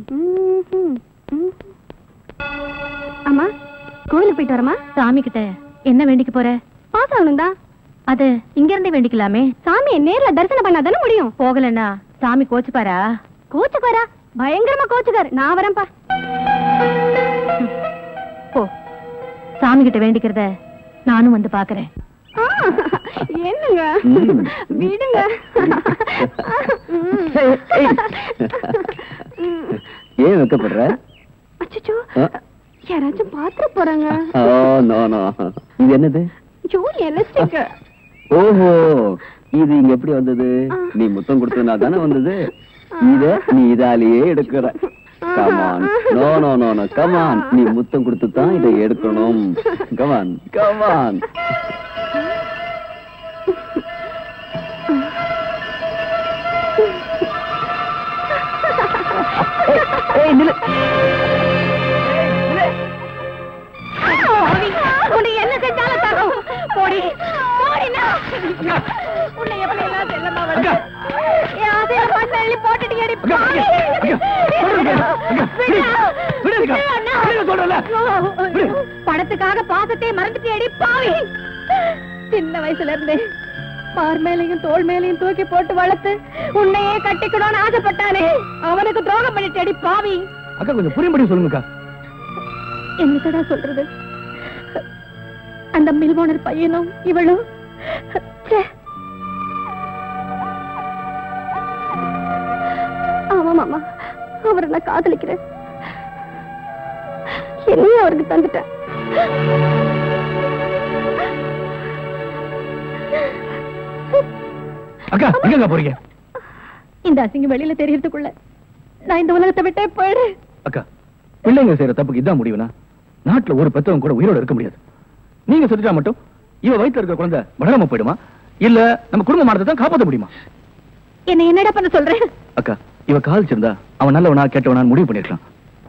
ம்ஹும். ம். அம்மா கோயிலுக்கு போயிட்டு வரமா சாமி கிட்ட என்ன வேண்டிக்க போற பாஸ் ஆகணும் தான் அது இங்க இருந்தே வேண்டிக்கலாமே சாமியை நேர்ல தரிசனம் பண்ணாதானே முடியும் போகலன்னா சாமி கோச்சுப்பாரா கோச்சுக்காரா பயங்கரமா கோச்சுக்காரு நான் வரேன்ப்பா போ சாமி கிட்ட வேண்டிக்கிறத நானும் வந்து பாக்குறேன் ஆ, என்னங்க ம். விடுங்க ஏன் வைக்கப்படுற அச்சோ ஆ? யாராச்சும் பாத்துற போறாங்க ஓ நோ நோ இது என்னது ஐயோ எலஸ்டிக் ஓஹோ இது இங்க எப்படி வந்தது ஆ. நீ முத்தம் கொடுத்ததுனால தானே வந்தது இத நீ இதாலேயே எடுக்கிற come on no no no no come on நீ முத்தம் கொடுத்து தான் இதை எடுக்கணும் கமான் கமான் உன்னை என்ன செஞ்சாலும் தரும் போடி போடினா உன்னை எப்படி எல்லாம் செல்லமா வந்து அதே மண்ண அள்ளி போட்டுட்டு அடி பாவி. விடு. விடு அண்ணா. பணத்துக்காக பாசத்தை மறந்துட்டு அடி பாவி சின்ன வயசுல இருந்து பார் மேலையும் தோள் மேலையும் தூக்கி போட்டு வளர்த்து உன்னையே கட்டிக்கணும்னு ஆசைப்பட்டானே அவனுக்கு துரோகம் பண்ணிட்டு அடி பாவி அக்கா கொஞ்சம் புரியும்படி சொல்லுங்கக்கா என்னக்கடா சொல்றது அந்த மில் ஓனர் பையனும் இவளும் ச்சே. ஆமா மாமா அவரை நான் காதலிக்கிறேன் என்னையும் அவருக்கு தந்துட்டேன் அக்கா எங்கக்கா போறீங்க இந்த அசிங்கம் வெளியில தெரியறதுக்குள்ள நான் இந்த உலகத்தை விட்டே போயிடு அக்கா பிள்ளைங்க செய்யற தப்புக்கு இதான் முடிவுனா நாட்டுல ஒரு பெத்தவங்க கூட உயிரோட இருக்க முடியாது நீங்க சொல்லிட்டா மட்டும் இவ வயித்துல இருக்கிற குழந்தை வளராம போயிடுமா இல்ல நம்ம குடும்ப மானத்தை தான் காப்பாத்த முடியுமா என்ன என்னடா பண்ண சொல்றேன் அக்கா இவ காதலிச்சிருந்தா அவன் நல்லவனா கெட்டவனா முடிவு பண்ணிருக்கலாம்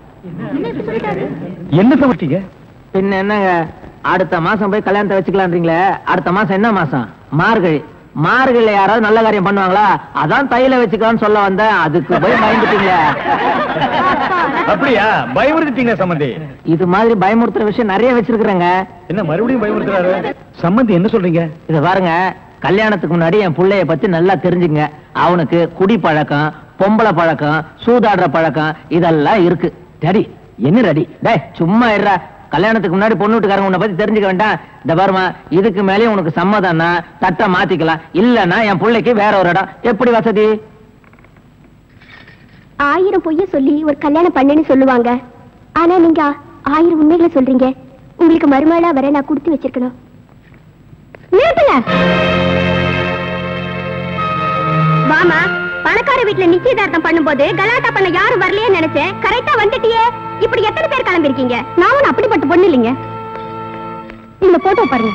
என்ன தவிர்த்தீங்க பின்ன என்னங்க அடுத்த மாசம் போய் கல்யாணத்தை வச்சுக்கலான்றீங்களே அடுத்த மாசம் என்ன மாசம் மார்கழி மார்கழில யாராவது நல்ல காரியம் பண்ணுவாங்களா அதான் தையில வச்சுக்கலாம்னு சொல்ல வந்தேன் அதுக்கு போய் பயந்துட்டீங்களே அப்படியா பயமுறுத்திட்டீங்க சம்பந்தி இது மாதிரி பயமுறுத்துற விஷயம் நிறைய வச்சிருக்கிறேங்க என்ன மறுபடியும் பயமுறுத்துறாரு சம்பந்தி என்ன சொல்றீங்க இத பாருங்க கல்யாணத்துக்கு முன்னாடி என் புள்ளைய பத்தி நல்லா தெரிஞ்சுங்க அவனுக்கு குடி பழக்கம் பொம்பளை பழக்கம் சூதாடுற பழக்கம் இதெல்லாம் இருக்கு டடி என்ன ரெடி டேய் சும்மா இருடா கல்யாணத்துக்கு முன்னாடி பொண்ணு வீட்டுக்காரங்க உன்னை பத்தி தெரிஞ்சுக்க வேண்டாம் இந்த பாருமா இதுக்கு மேலேயும் உனக்கு சம்மதம்னா தட்டை மாத்திக்கலாம் இல்லன்னா என் பிள்ளைக்கு வேற ஒரு இடம் எப்படி வசதி ஆயிரம் பொய்ய சொல்லி ஒரு கல்யாணம் பண்ணுன்னு சொல்லுவாங்க ஆனா நீங்க ஆயிரம் உண்மைகளை சொல்றீங்க உங்களுக்கு மறுமலா வர நான் கொடுத்து வச்சிருக்கணும் நிறுத்துங்க வாமா பணக்கார வீட்டுல நிச்சயதார்த்தம் பண்ணும்போது கலாட்டா பண்ண யாரும் வரலையே நினைச்சேன் கரெக்டா வந்துட்டியே இப்படி எத்தனை பேர் கிளம்பிருக்கீங்க நான் ஒன்னும் அப்படிப்பட்ட பொண்ணு இல்லைங்க இந்த போட்டோ பாருங்க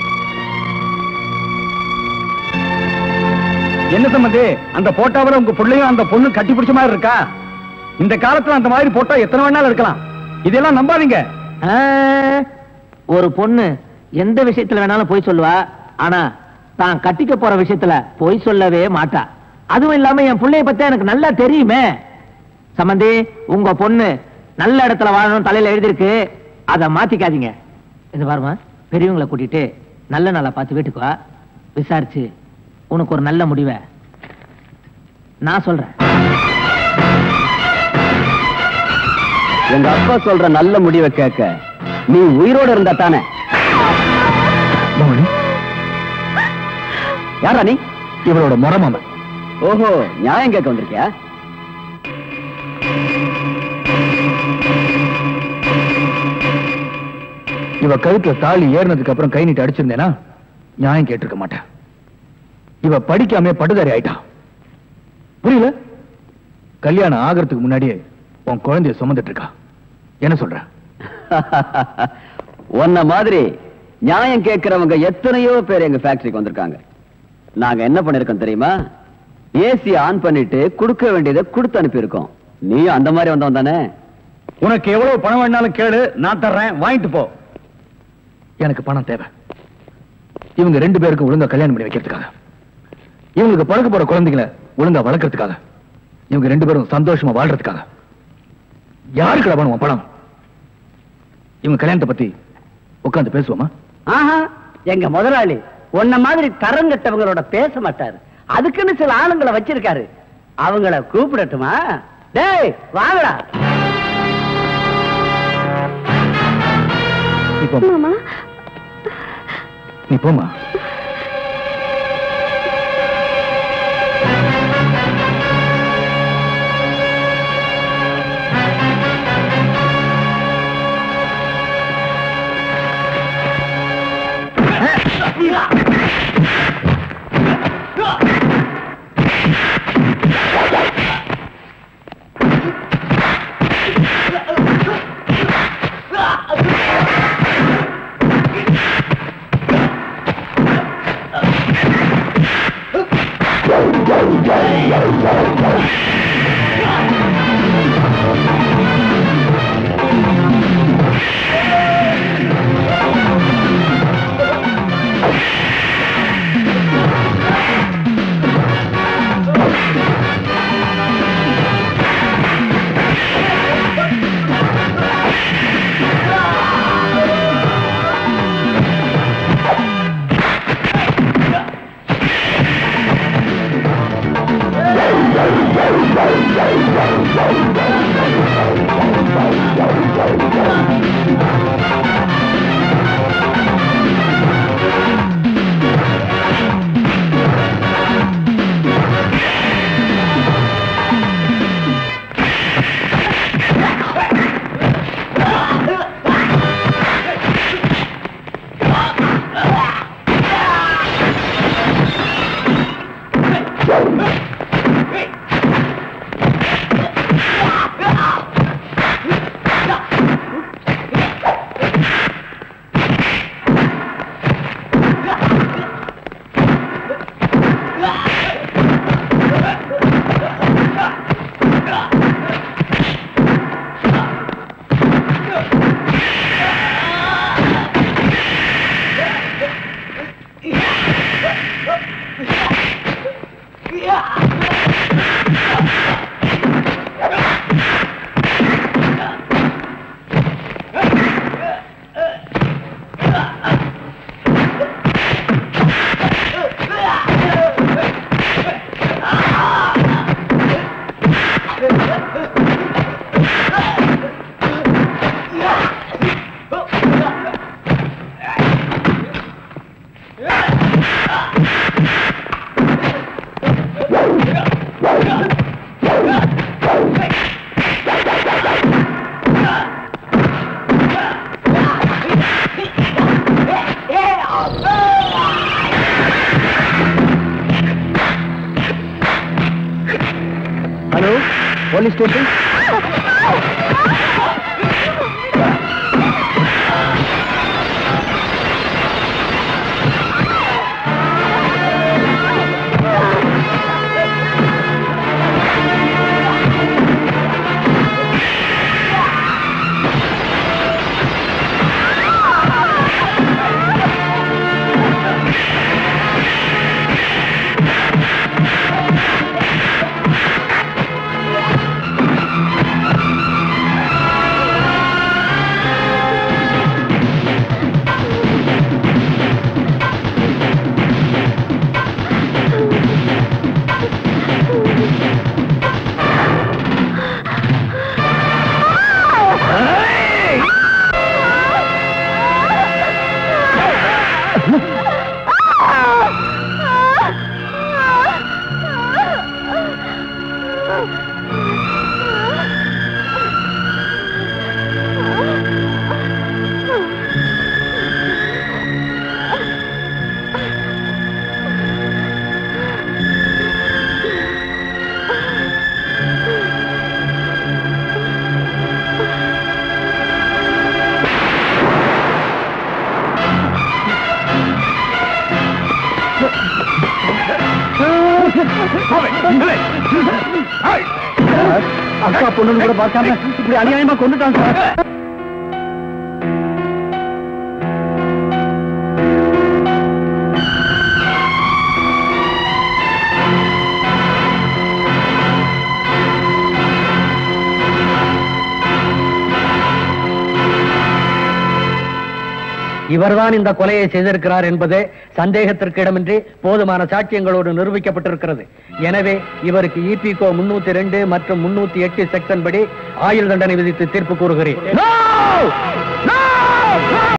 என்ன சம்பந்தி அந்த போட்டோவில் உங்க பிள்ளையும் அந்த பொண்ணு கட்டி பிடிச்ச மாதிரி இருக்கா இந்த காலத்துல அந்த மாதிரி போட்டோ எத்தனை வேணாலும் இருக்கலாம் இதெல்லாம் நம்பாதீங்க ஆ, ஒரு பொண்ணு எந்த விஷயத்துல வேணாலும் போய் சொல்லுவா ஆனா தான் கட்டிக்க போற விஷயத்துல பொய் சொல்லவே மாட்டா அதுவும் இல்லாம என் புள்ளைய பத்தி எனக்கு நல்லா தெரியுமே சம்பந்தி உங்க பொண்ணு நல்ல இடத்துல வாழணும் தலையில எழுதிருக்கு அத மாத்திக்காதீங்க இது பாருமா பெரியவங்களை கூட்டிட்டு நல்ல நாளா பார்த்து வீட்டுக்கு வா விசாரிச்சு உனக்கு ஒரு நல்ல முடிவை நான் சொல்றேன் எங்க அப்பா சொல்ற நல்ல முடிவை கேட்க நீ உயிரோட இருந்தா தானே பவானி யாரா நீ இவளோட முறமாமன் ஓஹோ நியாயம் கேட்க வந்திருக்கியா இவ கழுத்துல தாலி ஏறினதுக்கு அப்புறம் கை நீட்டு அடிச்சிருந்தேனா நியாயம் கேட்டிருக்க மாட்டேன் இவ படிக்காம படுதாரி ஆயிட்டான் புரியல கல்யாணம் ஆகிறதுக்கு முன்னாடியே உன் குழந்தைய சுமந்துட்டு இருக்கா என்ன சொல்ற உன்ன மாதிரி நியாயம் கேட்கறவங்க எத்தனையோ பேர் எங்க ஃபேக்டரிக்கு வந்திருக்காங்க நாங்க என்ன பண்ணிருக்கோம் தெரியுமா ஏசி ஆன் பண்ணிட்டு கொடுக்க வேண்டியதை கொடுத்து அனுப்பியிருக்கோம் நீ அந்த மாதிரி வந்தவன் தானே உனக்கு எவ்வளவு பணம் வேணாலும் கேளு நான் தர்றேன் வாங்கிட்டு போ எனக்கு பணம் தேவை இவங்க ரெண்டு பேருக்கும் ஒழுங்கா கல்யாணம் பண்ணி வைக்கிறதுக்காக இவங்களுக்கு பழக்க போற குழந்தைகளை ஒழுங்கா வளர்க்கறதுக்காக இவங்க ரெண்டு பேரும் சந்தோஷமா வாழ்றதுக்காக யாருக்கு வேணும் உன் பணம் இவங்க கல்யாணத்தை பத்தி உட்காந்து பேசுவோமா ஆஹா எங்க முதலாளி உன்ன மாதிரி தரம் கட்டவங்களோட பேச மாட்டாரு அதுக்குன்னு சில ஆளுங்களை வச்சிருக்காரு அவங்கள கூப்பிடட்டுமா டேய் வாங்கடா நீ போம்மா மாமா நீ போம்மா ஹலோ போலீஸ் ஸ்டேஷன் அக்கா பொண்ணுன்னு கூட பார்க்காம இப்படி அநியாயமா கொண்டுட்டான் சார் இவர்தான் இந்த கொலையை செய்திருக்கிறார் என்பது சந்தேகத்திற்கு இடமின்றி போதுமான சாட்சியங்களோடு நிரூபிக்கப்பட்டிருக்கிறது எனவே இவருக்கு இபிகோ முன்னூத்தி ரெண்டு மற்றும் முன்னூத்தி எட்டு செக்ஷன் படி ஆயுள் தண்டனை விதித்து தீர்ப்பு கூறுகிறேன்